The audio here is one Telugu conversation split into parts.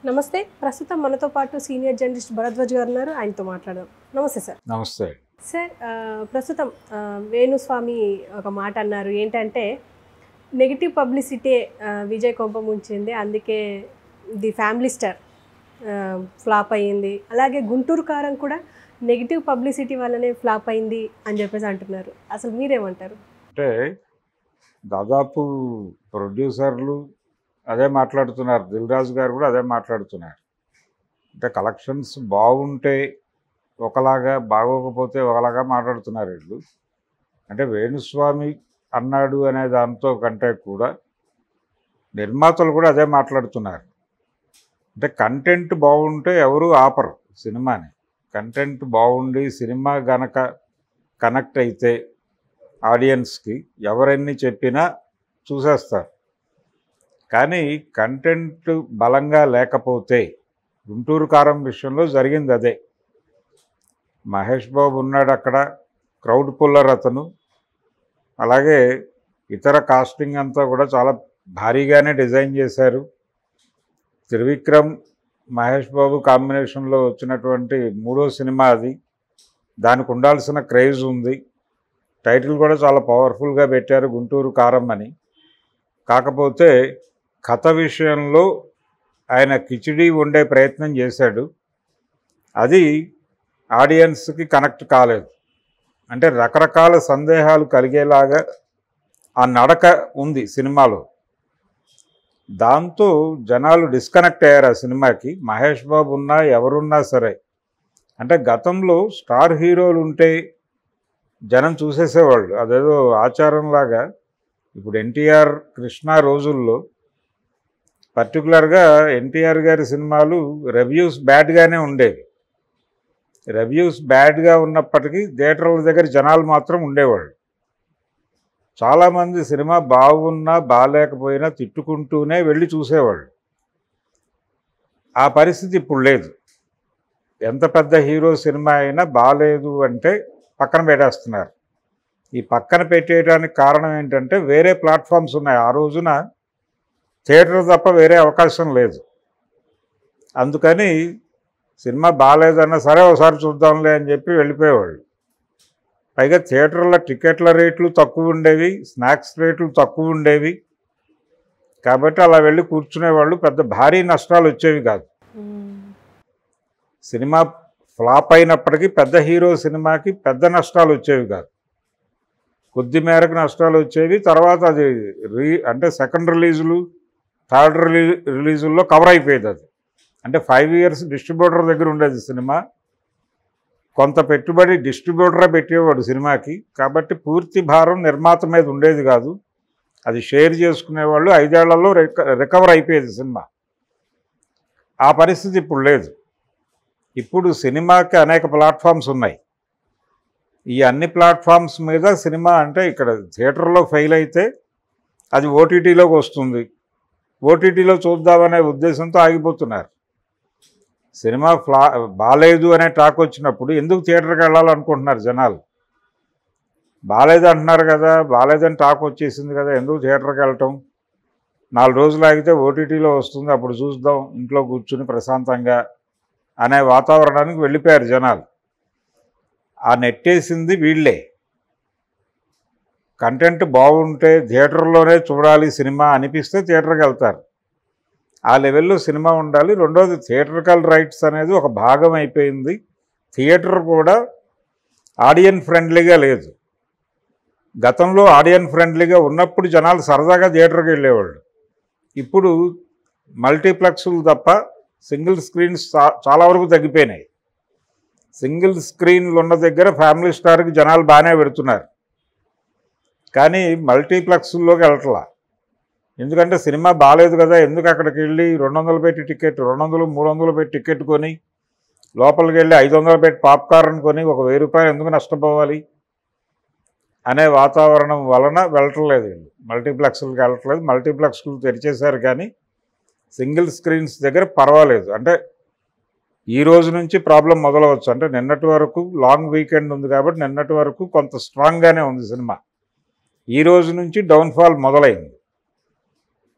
నమస్తే ప్రస్తుతం మనతో పాటు సీనియర్ జర్నలిస్ట్ భరద్వాజ్ గారు ఉన్నారు ఆయనతో మాట్లాడదాం నమస్తే సార్ నమస్తే సార్ ఆ, ప్రస్తుతం ఆ, వేణుస్వామి ఒక మాట అన్నారు ఏంటంటే నెగిటివ్ పబ్లిసిటీ విజయ్ కొంప ముంచింది అందుకే ది ఫ్యామిలీ స్టార్ ఫ్లాప్ అయ్యింది అలాగే గుంటూరు కారం కూడా నెగిటివ్ పబ్లిసిటీ వల్లనే ఫ్లాప్ అయింది అని చెప్పేసి అంటున్నారు అసలు మీరేమంటారు అంటే దాదాపు ప్రొడ్యూసర్లు అదే మాట్లాడుతున్నారు దిల్ రాజు గారు కూడా అదే మాట్లాడుతున్నారు అంటే కలెక్షన్స్ బాగుంటే ఒకలాగా బాగోకపోతే ఒకలాగా మాట్లాడుతున్నారు వీళ్ళు అంటే వేణుస్వామి అన్నాడు అనే దాంతో కంటే కూడా నిర్మాతలు కూడా అదే మాట్లాడుతున్నారు అంటే కంటెంట్ బాగుంటే ఎవరు ఆపరు సినిమాని కంటెంట్ బాగుండి సినిమా గనక కనెక్ట్ అయితే ఆడియన్స్కి ఎవరెన్ని చెప్పినా చూసేస్తారు కానీ కంటెంట్ బలంగా లేకపోతే గుంటూరు కారం విషయంలో జరిగింది అదే మహేష్ బాబు ఉన్నాడు అక్కడ క్రౌడ్ పుల్లర్ అతను అలాగే ఇతర కాస్టింగ్ అంతా కూడా చాలా భారీగానే డిజైన్ చేశారు త్రివిక్రమ్ మహేష్ బాబు కాంబినేషన్లో వచ్చినటువంటి మూడో సినిమా అది దానికి ఉండాల్సిన క్రేజ్ ఉంది టైటిల్ కూడా చాలా పవర్ఫుల్గా పెట్టారు గుంటూరు కారం అని కాకపోతే కథ విషయంలో ఆయన కిచిడి వండే ప్రయత్నం చేశాడు అది ఆడియన్స్కి కనెక్ట్ కాలేదు అంటే రకరకాల సందేహాలు కలిగేలాగా ఆ నడక ఉంది సినిమాలో దాంతో జనాలు డిస్కనెక్ట్ అయ్యారు ఆ సినిమాకి మహేష్ బాబు ఉన్నా ఎవరున్నా సరే అంటే గతంలో స్టార్ హీరోలు ఉంటే జనం చూసేసేవాళ్ళు అదేదో ఆచారంలాగా ఇప్పుడు ఎన్టీఆర్ కృష్ణ రోజుల్లో పర్టికులర్గా ఎన్టీఆర్ గారి సినిమాలు రివ్యూస్ బ్యాడ్గానే ఉండేవి రివ్యూస్ బ్యాడ్గా ఉన్నప్పటికీ థియేటర్ల దగ్గర జనాలు మాత్రం ఉండేవాళ్ళు చాలామంది సినిమా బాగున్నా బాగాలేకపోయినా తిట్టుకుంటూనే వెళ్ళి చూసేవాళ్ళు ఆ పరిస్థితి ఇప్పుడు లేదు ఎంత పెద్ద హీరో సినిమా అయినా బాగాలేదు అంటే పక్కన పెట్టేస్తున్నారు ఈ పక్కన పెట్టేయడానికి కారణం ఏంటంటే వేరే ప్లాట్ఫామ్స్ ఉన్నాయి ఆ రోజున థియేటర్ తప్ప వేరే అవకాశం లేదు అందుకని సినిమా బాగాలేదన్నా సరే ఒకసారి చూద్దాంలే అని చెప్పి వెళ్ళిపోయేవాళ్ళు పైగా థియేటర్ల టికెట్ల రేట్లు తక్కువ ఉండేవి స్నాక్స్ రేట్లు తక్కువ ఉండేవి కాబట్టి అలా వెళ్ళి కూర్చునేవాళ్ళు పెద్ద భారీ నష్టాలు వచ్చేవి కాదు సినిమా ఫ్లాప్ అయినప్పటికీ పెద్ద హీరో సినిమాకి పెద్ద నష్టాలు వచ్చేవి కాదు కొద్ది మేరకు నష్టాలు వచ్చేవి తర్వాత అది రీ అంటే సెకండ్ రిలీజులు థర్డ్ రిలీ రిలీజుల్లో కవర్ అయిపోయేది అది అంటే ఫైవ్ ఇయర్స్ డిస్ట్రిబ్యూటర్ దగ్గర ఉండేది సినిమా కొంత పెట్టుబడి డిస్ట్రిబ్యూటరే పెట్టేవాడు సినిమాకి కాబట్టి పూర్తి భారం నిర్మాత మీద ఉండేది కాదు అది షేర్ చేసుకునేవాళ్ళు ఐదేళ్లలో రిక రికవర్ అయిపోయేది సినిమా ఆ పరిస్థితి ఇప్పుడు లేదు ఇప్పుడు సినిమాకి అనేక ప్లాట్ఫామ్స్ ఉన్నాయి ఈ అన్ని ప్లాట్ఫామ్స్ మీద సినిమా అంటే ఇక్కడ థియేటర్లో ఫెయిల్ అయితే అది ఓటీటీలోకి వస్తుంది ఓటీటీలో చూద్దామనే ఉద్దేశంతో ఆగిపోతున్నారు సినిమా ఫ్లా బాగాలేదు అనే టాక్ వచ్చినప్పుడు ఎందుకు థియేటర్కి వెళ్ళాలనుకుంటున్నారు జనాలు బాగాలేదు అంటున్నారు కదా బాగాలేదని టాక్ వచ్చేసింది కదా ఎందుకు థియేటర్కి వెళ్ళటం నాలుగు రోజులు ఆగితే ఓటీటీలో వస్తుంది అప్పుడు చూద్దాం ఇంట్లో కూర్చుని ప్రశాంతంగా అనే వాతావరణానికి వెళ్ళిపోయారు జనాలు ఆ నెట్టేసింది వీళ్ళే కంటెంట్ బాగుంటే థియేటర్లోనే చూడాలి సినిమా అనిపిస్తే థియేటర్కి వెళ్తారు ఆ లెవెల్లో సినిమా ఉండాలి రెండోది థియేటర్కల్ రైట్స్ అనేది ఒక భాగం అయిపోయింది థియేటర్ కూడా ఆడియన్ ఫ్రెండ్లీగా లేదు గతంలో ఆడియన్ ఫ్రెండ్లీగా ఉన్నప్పుడు జనాలు సరదాగా థియేటర్కి వెళ్ళేవాళ్ళు ఇప్పుడు మల్టీప్లెక్స్లు తప్ప సింగిల్ స్క్రీన్స్ చా- చాలా వరకు తగ్గిపోయినాయి సింగిల్ స్క్రీన్లు ఉన్న దగ్గర ఫ్యామిలీ స్టార్కి జనాలు బాగానే పెడుతున్నారు కానీ మల్టీప్లెక్స్లోకి వెళ్ళట్లా ఎందుకంటే సినిమా బాగాలేదు కదా ఎందుకు అక్కడికి వెళ్ళి రెండు వందలు పెట్టి టికెట్ రెండు వందలు మూడు వందలు పెట్టి టికెట్ కొని లోపలికి వెళ్ళి ఐదు వందలు పెట్టి పాప్కార్న్ కొని ఒక వెయ్యి రూపాయలు ఎందుకు నష్టపోవాలి అనే వాతావరణం వలన వెళ్ళట్లేదు వీళ్ళు మల్టీప్లెక్స్లకు వెళ్ళట్లేదు మల్టీప్లెక్స్లు తెరిచేశారు కానీ సింగిల్ స్క్రీన్స్ దగ్గర పర్వాలేదు అంటే ఈ రోజు నుంచి ప్రాబ్లం మొదలవచ్చు అంటే నిన్నటి వరకు లాంగ్ వీకెండ్ ఉంది కాబట్టి నిన్నటి వరకు కొంత స్ట్రాంగ్గానే ఉంది సినిమా ఈ రోజు నుంచి డౌన్ఫాల్ మొదలైంది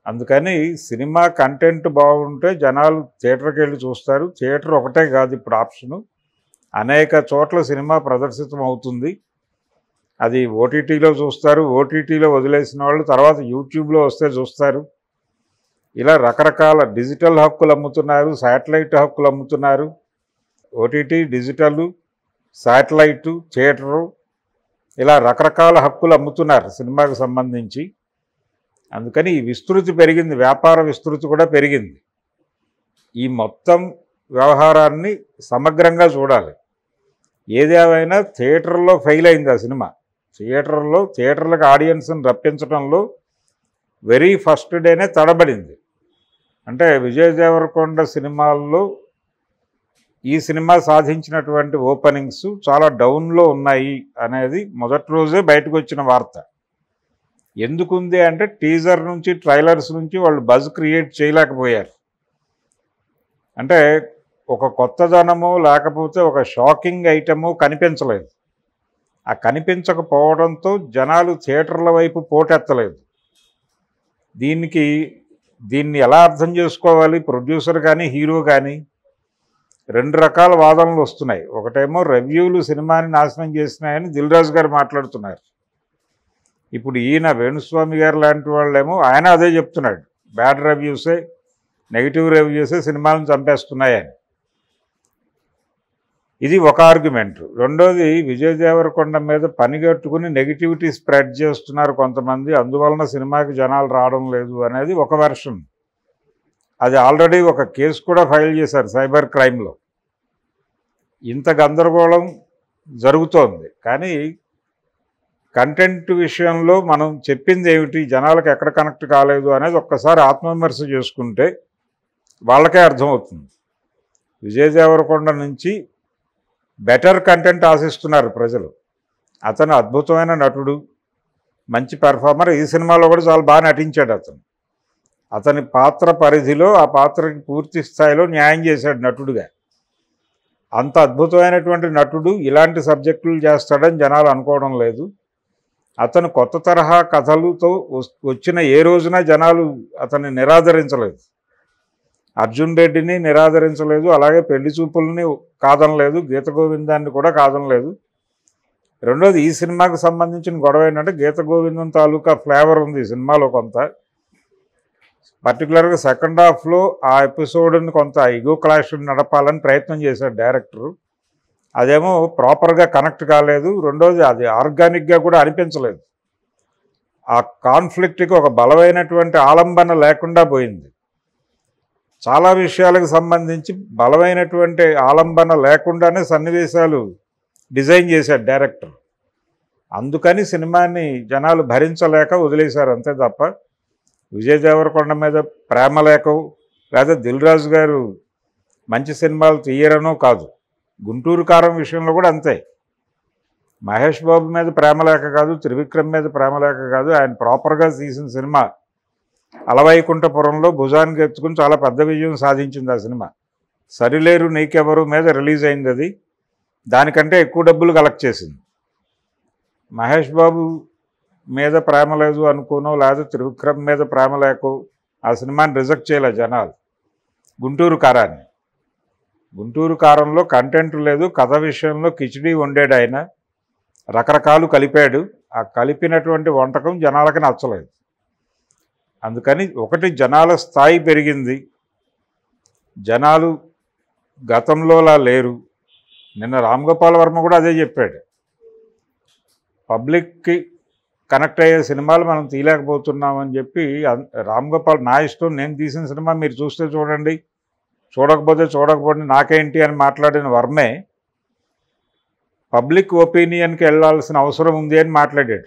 అందుకని సినిమా కంటెంట్ బాగుంటే జనాలు థియేటర్కి వెళ్ళి చూస్తారు థియేటర్ ఒకటే కాదు ఇప్పుడు ఆప్షను అనేక చోట్ల సినిమా ప్రదర్శితం అవుతుంది అది ఓటీటీలో చూస్తారు ఓటీటీలో వదిలేసిన వాళ్ళు తర్వాత యూట్యూబ్లో వస్తే చూస్తారు ఇలా రకరకాల డిజిటల్ హక్కులు అమ్ముతున్నారు శాటిలైట్ హక్కులు అమ్ముతున్నారు ఓటీటీ డిజిటల్ శాటిలైటు థియేటరు ఇలా రకరకాల హక్కులు అమ్ముతున్నారు సినిమాకు సంబంధించి అందుకని ఈ విస్తృతి పెరిగింది వ్యాపార విస్తృతి కూడా పెరిగింది ఈ మొత్తం వ్యవహారాన్ని సమగ్రంగా చూడాలి ఏదేమైనా థియేటర్లో ఫెయిల్ అయింది ఆ సినిమా థియేటర్లో థియేటర్లకు ఆడియన్స్ని రప్పించడంలో వెరీ ఫస్ట్ డేనే తడబడింది అంటే విజయ్ దేవరకొండ సినిమాల్లో ఈ సినిమా సాధించినటువంటి ఓపెనింగ్స్ చాలా డౌన్లో ఉన్నాయి అనేది మొదటి రోజే బయటకు వచ్చిన వార్త ఎందుకుంది అంటే టీజర్ నుంచి ట్రైలర్స్ నుంచి వాళ్ళు బజ్ క్రియేట్ చేయలేకపోయారు అంటే ఒక కొత్తదనము లేకపోతే ఒక షాకింగ్ ఐటము కనిపించలేదు ఆ కనిపించకపోవడంతో జనాలు థియేటర్ల వైపు పోటెత్తలేదు దీనికి దీన్ని ఎలా అర్థం చేసుకోవాలి ప్రొడ్యూసర్ కానీ హీరో కానీ రెండు రకాల వాదనలు వస్తున్నాయి ఒకటేమో రివ్యూలు సినిమాని నాశనం చేసినాయని దిల్ రాజు గారు మాట్లాడుతున్నారు ఇప్పుడు ఈయన వేణుస్వామి గారు లాంటి వాళ్ళేమో ఆయన అదే చెప్తున్నాడు బ్యాడ్ రివ్యూసే నెగిటివ్ రివ్యూసే సినిమాలను చంపేస్తున్నాయని ఇది ఒక ఆర్గ్యుమెంట్ రెండోది విజయ్ దేవరకొండ మీద పనిగట్టుకుని నెగిటివిటీ స్ప్రెడ్ చేస్తున్నారు కొంతమంది అందువలన సినిమాకి జనాలు రావడం లేదు అనేది ఒక వెర్షన్ అది ఆల్రెడీ ఒక కేసు కూడా ఫైల్ చేశారు సైబర్ క్రైమ్లో ఇంత గందరగోళం జరుగుతోంది కానీ కంటెంట్ విషయంలో మనం చెప్పింది ఏమిటి జనాలకు ఎక్కడ కనెక్ట్ కాలేదు అనేది ఒక్కసారి ఆత్మవిమర్శ చేసుకుంటే వాళ్ళకే అర్థమవుతుంది విజయ్ దేవరకొండ నుంచి బెటర్ కంటెంట్ ఆశిస్తున్నారు ప్రజలు అతను అద్భుతమైన నటుడు మంచి పెర్ఫార్మర్ ఈ సినిమాలో కూడా చాలా బాగా నటించాడు అతను అతని పాత్ర పరిధిలో ఆ పాత్రకి పూర్తి స్థాయిలో న్యాయం చేశాడు నటుడుగా అంత అద్భుతమైనటువంటి నటుడు ఇలాంటి సబ్జెక్టులు చేస్తాడని జనాలు అనుకోవడం లేదు అతను కొత్త తరహా కథలతో వస్- వచ్చిన ఏ రోజున జనాలు అతన్ని నిరాదరించలేదు అర్జున్ రెడ్డిని నిరాదరించలేదు అలాగే పెళ్లి చూపుల్ని కాదనలేదు గీత గోవిందాన్ని కూడా కాదనలేదు రెండోది ఈ సినిమాకు సంబంధించిన గొడవ ఏంటంటే గీత గోవిందం తాలూకా ఫ్లేవర్ ఉంది ఈ సినిమాలో కొంత పర్టికులర్గా సెకండ్ హాఫ్లో ఆ ఎపిసోడ్ని కొంత ఇగో క్లాష్ నడపాలని ప్రయత్నం చేశాడు డైరెక్టరు అదేమో ప్రాపర్గా కనెక్ట్ కాలేదు రెండోది అది ఆర్గానిక్గా కూడా అనిపించలేదు ఆ కాన్ఫ్లిక్ట్కి ఒక బలమైనటువంటి ఆలంబన లేకుండా పోయింది చాలా విషయాలకు సంబంధించి బలమైనటువంటి ఆలంబన లేకుండానే సన్నివేశాలు డిజైన్ చేశాడు డైరెక్టర్ అందుకని సినిమాని జనాలు భరించలేక వదిలేశారు అంతే తప్ప విజయ్ దేవరకొండ మీద ప్రేమ లేక లేదా దిల్ రాజు గారు మంచి సినిమాలు తీయరనో కాదు గుంటూరు కారం విషయంలో కూడా అంతే మహేష్ బాబు మీద ప్రేమ లేక కాదు త్రివిక్రమ్ మీద ప్రేమ లేక కాదు ఆయన ప్రాపర్గా తీసిన సినిమా అలవైకుంఠపురంలో భుజానికి ఎత్తుకుని చాలా పెద్ద విజయం సాధించింది ఆ సినిమా సరిలేరు నీకెవరు మీద రిలీజ్ అయింది అది దానికంటే ఎక్కువ డబ్బులు కలెక్ట్ చేసింది మహేష్ బాబు మీద ప్రేమ లేదు అనుకోనో లేదా త్రివిక్రమ్ మీద ప్రేమ లేకో ఆ సినిమాని రిజెక్ట్ చేయలే జనాలు గుంటూరు కారాన్ని గుంటూరు కారంలో కంటెంట్ లేదు కథ విషయంలో కిచిడి వండాడు ఆయన రకరకాలు కలిపాడు ఆ కలిపినటువంటి వంటకం జనాలకి నచ్చలేదు అందుకని ఒకటి జనాల స్థాయి పెరిగింది జనాలు గతంలోలా లేరు నిన్న రామ్ గోపాల్ వర్మ కూడా అదే చెప్పాడు పబ్లిక్కి కనెక్ట్ అయ్యే సినిమాలు మనం తీయలేకపోతున్నామని చెప్పి అన్- రామ్ గోపాల్ నా ఇష్టం నేను తీసిన సినిమా మీరు చూస్తే చూడండి చూడకపోతే చూడకపోతే నాకేంటి అని మాట్లాడిన వర్మే పబ్లిక్ ఒపీనియన్కి వెళ్ళాల్సిన అవసరం ఉంది అని మాట్లాడాడు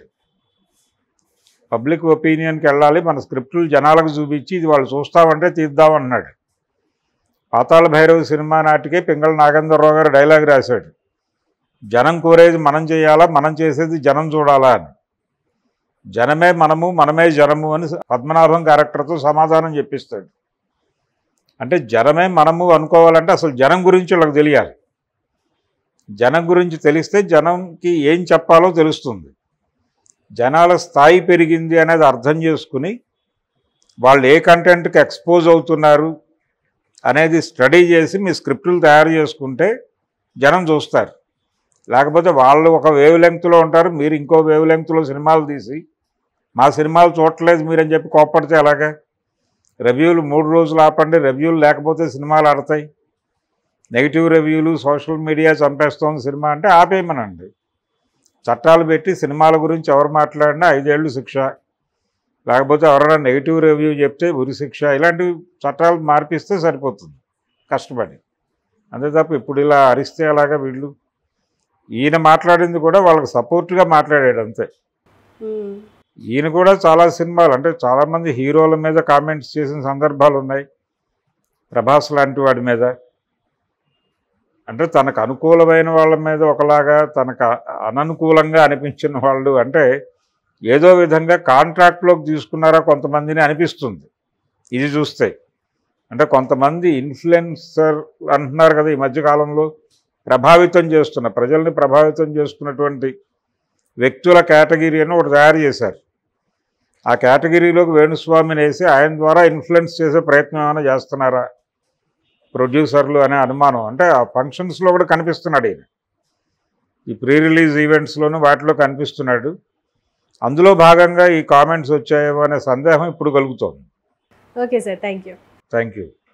పబ్లిక్ ఒపీనియన్కి వెళ్ళాలి మన స్క్రిప్టులు జనాలకు చూపించి ఇది వాళ్ళు చూస్తామంటే తీద్దామన్నాడు పాతాళ భైరవ్ సినిమా నాటికే పింగళ నాగేంద్రరావు గారు డైలాగ్ రాశాడు జనం కోరేది మనం చేయాలా మనం చేసేది జనం చూడాలా అని జనమే మనము మనమే జనము అని పద్మనాభం క్యారెక్టర్తో సమాధానం చెప్పిస్తాడు అంటే జనమే మనము అనుకోవాలంటే అసలు జనం గురించి వాళ్ళకి తెలియాలి జనం గురించి తెలిస్తే జనంకి ఏం చెప్పాలో తెలుస్తుంది జనాల స్థాయి పెరిగింది అనేది అర్థం చేసుకుని వాళ్ళు ఏ కంటెంట్కి ఎక్స్పోజ్ అవుతున్నారు అనేది స్టడీ చేసి మీ స్క్రిప్టులు తయారు చేసుకుంటే జనం చూస్తారు లేకపోతే వాళ్ళు ఒక వేవ్ లెంగ్త్లో ఉంటారు మీరు ఇంకో వేవ్ లెంగ్త్లో సినిమాలు తీసి మా సినిమాలు చూడట్లేదు మీరని చెప్పి కోప్పడితే అలాగా రివ్యూలు మూడు రోజులు ఆపండి రివ్యూలు లేకపోతే సినిమాలు ఆడతాయి నెగిటివ్ రివ్యూలు సోషల్ మీడియా చంపేస్తోంది సినిమా అంటే ఆపేయమనండి చట్టాలు పెట్టి సినిమాల గురించి ఎవరు మాట్లాడినా ఐదేళ్ళు శిక్ష లేకపోతే ఎవరైనా నెగిటివ్ రివ్యూ చెప్తే ఉరి శిక్ష ఇలాంటివి చట్టాలు మార్పిస్తే సరిపోతుంది కష్టపడి అంతే తప్ప ఇప్పుడు ఇలా అరిస్తే అలాగా వీళ్ళు ఈయన మాట్లాడింది కూడా వాళ్ళకి సపోర్ట్గా మాట్లాడాడు అంతే మ్మ్. ఈయన కూడా చాలా సినిమాలు అంటే చాలామంది హీరోల మీద కామెంట్స్ చేసిన సందర్భాలు ఉన్నాయి ప్రభాస్ లాంటి వాడి మీద అంటే తనకు అనుకూలమైన వాళ్ళ మీద ఒకలాగా తనకు అ- అననుకూలంగా అనిపించిన వాళ్ళు అంటే ఏదో విధంగా కాంట్రాక్ట్లోకి తీసుకున్నారా కొంతమందిని అనిపిస్తుంది ఇది చూస్తే అంటే కొంతమంది ఇన్ఫ్లుయెన్సర్ అంటున్నారు కదా ఈ మధ్యకాలంలో ప్రభావితం చేస్తున్న ప్రజల్ని ప్రభావితం చేస్తున్నటువంటి వ్యక్తుల కేటగిరీ అని ఒకటి తయారు చేశారు ఆ కేటగిరీలోకి వేణుస్వామిని వేసి ఆయన ద్వారా ఇన్ఫ్లుయెన్స్ చేసే ప్రయత్నం ఏమైనా చేస్తున్నారా ప్రొడ్యూసర్లు అనే అనుమానం అంటే ఆ ఫంక్షన్స్లో కూడా కనిపిస్తున్నాడు ఈయన ఈ ప్రీ రిలీజ్ ఈవెంట్స్లోనూ వాటిలో కనిపిస్తున్నాడు అందులో భాగంగా ఈ కామెంట్స్ వచ్చాయేమో అనే సందేహం ఇప్పుడు కలుగుతోంది okay sir thank you thank you